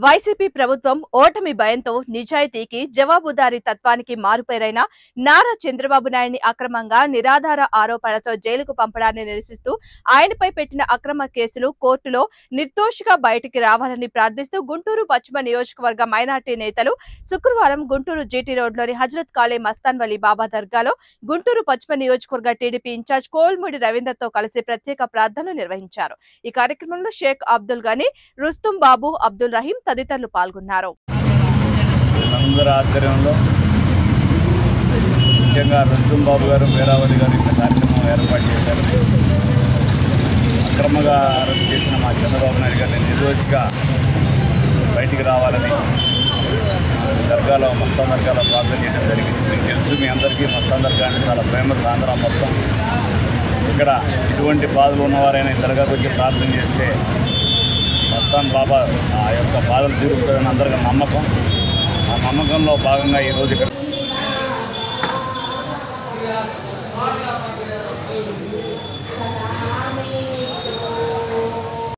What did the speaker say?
YCP ప్రభుత్వం ఓటమి భయంతో నిజాయితీకి జవాబుదారీ తత్వానికి మారుపేరైన నారా చంద్రబాబు నాయుడిని అక్రమంగా నిరాధార ఆరోపణలతో జైలుకు పంపడాన్ని నిరసిస్తూ ఆయనపై పెట్టిన అక్రమ కేసులు కోర్టులో నిర్దోషిగా బయటికి రావాలని ప్రార్థిస్తూ గుంటూరు పశ్చిమ నియోజకవర్గ మైనార్టీ నేతలు శుక్రవారం గుంటూరు జీటీ రోడ్లోని హజరత్ కాలే మస్తాన్ వలీ బాబా దర్గాలో గుంటూరు పశ్చిమ నియోజకవర్గ టీడీపీ ఇన్ఛార్జ్ కోల్ముడి రవీందర్తో కలిసి ప్రత్యేక ప్రార్థనలు నిర్వహించారు ఈ కార్యక్రమంలో షేక్ అబ్దుల్ గనీ రుస్తుం బాబు అబ్దుల్ రహీం తదితరులు పాల్గొన్నారు అందరి ఆధ్వర్యంలో ముఖ్యంగా రుస్తుం బాబు గారు వీరావళి గారు ఇంత కార్యక్రమం ఏర్పాటు చేశారు అక్రమంగా అరెస్ట్ చేసిన మా చంద్రబాబు నాయుడు గారిని నిర్దోషిగా బయటికి రావాలని దర్గాలో మస్తాన్ దర్గాలో ప్రార్థన చేయడం జరిగింది మీకు తెలుసు మీ అందరికీ మస్తాన్ దర్గా అంటే చాలా ఫేమస్ ఆంధ్ర మొత్తం ఇక్కడ ఎటువంటి బాధలు ఉన్నవారైనా ఈ దర్గాకు వచ్చి ప్రార్థన చేస్తే మస్తాన్ బాబా ఆ యొక్క బాధలు తీరుతుందని అందరికీ నమ్మకం ఆ నమ్మకంలో భాగంగా ఈరోజు ఇక్కడ